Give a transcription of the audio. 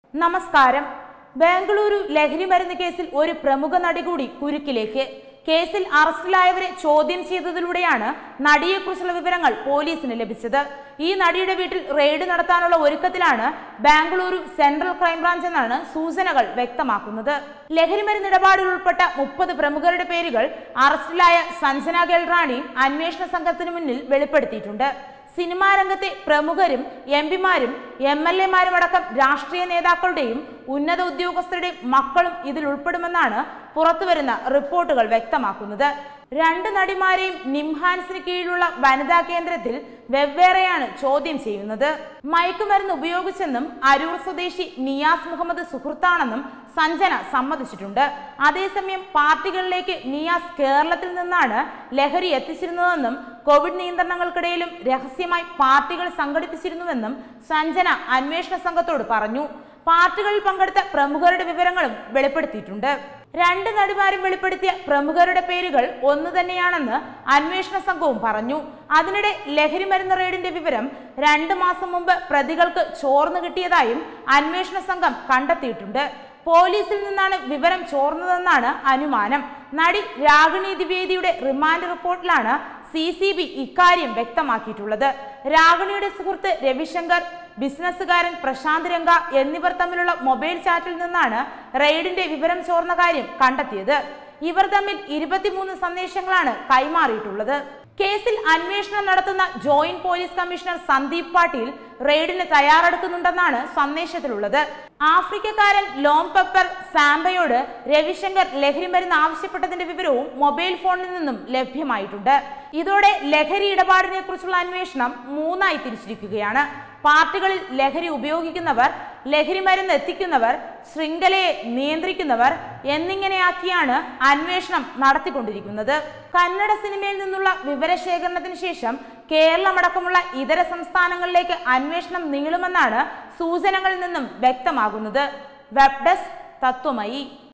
നമസ്കാരം ബാംഗ്ലൂരു ലഹരി മരുന്ന് കേസിൽ ഒരു പ്രമുഖ നടി കൂടി കുരുക്കിലേക്ക് കേസിൽ അറസ്റ്റിലായവരെ ചോദ്യം ചെയ്തതിലൂടെയാണ് നടിയെക്കുറിച്ചുള്ള വിവരങ്ങൾ പോലീസിന് ലഭിച്ചത് ഈ നടിയുടെ വീട്ടിൽ റെയ്ഡ് നടത്താനുള്ള ഒരുക്കത്തിലാണ് ബാംഗ്ലൂരു സെൻട്രൽ ക്രൈംബ്രാഞ്ച് എന്നാണ് സൂചനകൾ വ്യക്തമാക്കുന്നത് ലഹരി മരുന്ന് ഇടപാടിൽ ഉൾപ്പെട്ട മുപ്പത് പ്രമുഖരുടെ പേരുകൾ അറസ്റ്റിലായ സഞ്ജന ഗൽറാണിയും അന്വേഷണ സംഘത്തിന് മുന്നിൽ വെളിപ്പെടുത്തിയിട്ടുണ്ട് സിനിമാ രംഗത്തെ പ്രമുഖരും എം പിമാരും എം എൽ എമാരും അടക്കം രാഷ്ട്രീയ നേതാക്കളുടെയും ഉന്നത ഉദ്യോഗസ്ഥരുടെയും മക്കളും ഇതിൽ ഉൾപ്പെടുമെന്നാണ് പുറത്തുവരുന്ന റിപ്പോർട്ടുകൾ വ്യക്തമാക്കുന്നത് രണ്ട് നടിമാരെയും നിംഹാൻസിന് കീഴിലുള്ള വനിതാ കേന്ദ്രത്തിൽ വെവ്വേറെയാണ് ചോദ്യം ചെയ്യുന്നത് മയക്കുമരുന്ന് ഉപയോഗിച്ചെന്നും അരൂർ സ്വദേശി നിയാസ് മുഹമ്മദ് സുഹൃത്താണെന്നും സഞ്ജന സമ്മതിച്ചിട്ടുണ്ട് അതേസമയം പാർട്ടികളിലേക്ക് നിയാസ് കേരളത്തിൽ നിന്നാണ് ലഹരി എത്തിച്ചിരുന്നതെന്നും കോവിഡ് നിയന്ത്രണങ്ങൾക്കിടയിലും രഹസ്യമായി പാർട്ടികൾ സംഘടിപ്പിച്ചിരുന്നുവെന്നും സഞ്ജന അന്വേഷണ സംഘത്തോട് പറഞ്ഞു പാർട്ടികളിൽ പങ്കെടുത്ത പ്രമുഖരുടെ വിവരങ്ങളും വെളിപ്പെടുത്തിയിട്ടുണ്ട് രണ്ട് നടിമാരും വെളിപ്പെടുത്തിയ പ്രമുഖരുടെ പേരുകൾ ഒന്നു തന്നെയാണെന്ന് അന്വേഷണ സംഘവും പറഞ്ഞു അതിനിടെ ലഹരി മരുന്ന് റെയ്ഡിന്റെ വിവരം രണ്ട് മാസം മുമ്പ് പ്രതികൾക്ക് ചോർന്നു കിട്ടിയതായും അന്വേഷണ സംഘം കണ്ടെത്തിയിട്ടുണ്ട് പോലീസിൽ നിന്നാണ് വിവരം ചോർന്നതെന്നാണ് അനുമാനം നടി രാഗിണി ദ്വിവേദിയുടെ റിമാൻഡ് റിപ്പോർട്ടിലാണ് സി സി ബി ഇക്കാര്യം വ്യക്തമാക്കിയിട്ടുള്ളത് രാഗിണിയുടെ സുഹൃത്ത് രവിശങ്കർ ബിസിനസ്സുകാരൻ പ്രശാന്ത് രംഗ എന്നിവർ തമ്മിലുള്ള മൊബൈൽ ചാറ്റിൽ നിന്നാണ് റെയ്ഡിന്റെ വിവരം ചോർന്ന കാര്യം കണ്ടെത്തിയത് ഇവർ തമ്മിൽ ഇരുപത്തിമൂന്ന് സന്ദേശങ്ങളാണ് കൈമാറിയിട്ടുള്ളത് കേസിൽ അന്വേഷണം നടത്തുന്ന joint police commissioner Sandeep Patil റെയ്ഡിന് തയ്യാറെടുക്കുന്നുണ്ടെന്നാണ് സന്ദേശത്തിലുള്ളത് ആഫ്രിക്കക്കാരൻ ലോം പെപ്പർ സാംബയോട് രവിശങ്കർ ലഹരി മരുന്ന് ആവശ്യപ്പെട്ടതിന്റെ വിവരവും മൊബൈൽ ഫോണിൽ നിന്നും ലഭ്യമായിട്ടുണ്ട് ഇതോടെ ലഹരി ഇടപാടിനെ കുറിച്ചുള്ള അന്വേഷണം മൂന്നായി തിരിച്ചിരിക്കുകയാണ് പാർട്ടികളിൽ ലഹരി ഉപയോഗിക്കുന്നവർ ലഹരി മരുന്ന് എത്തിക്കുന്നവർ ശൃംഖലയെ നിയന്ത്രിക്കുന്നവർ എന്നിങ്ങനെയാക്കിയാണ് അന്വേഷണം നടത്തിക്കൊണ്ടിരിക്കുന്നത് കന്നഡ സിനിമയിൽ നിന്നുള്ള വിവരശേഖരണത്തിന് ശേഷം കേരളമടക്കമുള്ള ഇതര സംസ്ഥാനങ്ങളിലേക്ക് അന്വേഷണം നീളുമെന്നാണ് സൂചനകളിൽ നിന്നും വ്യക്തമാകുന്നത് വെബ് ഡെസ്ക് തത്വമയി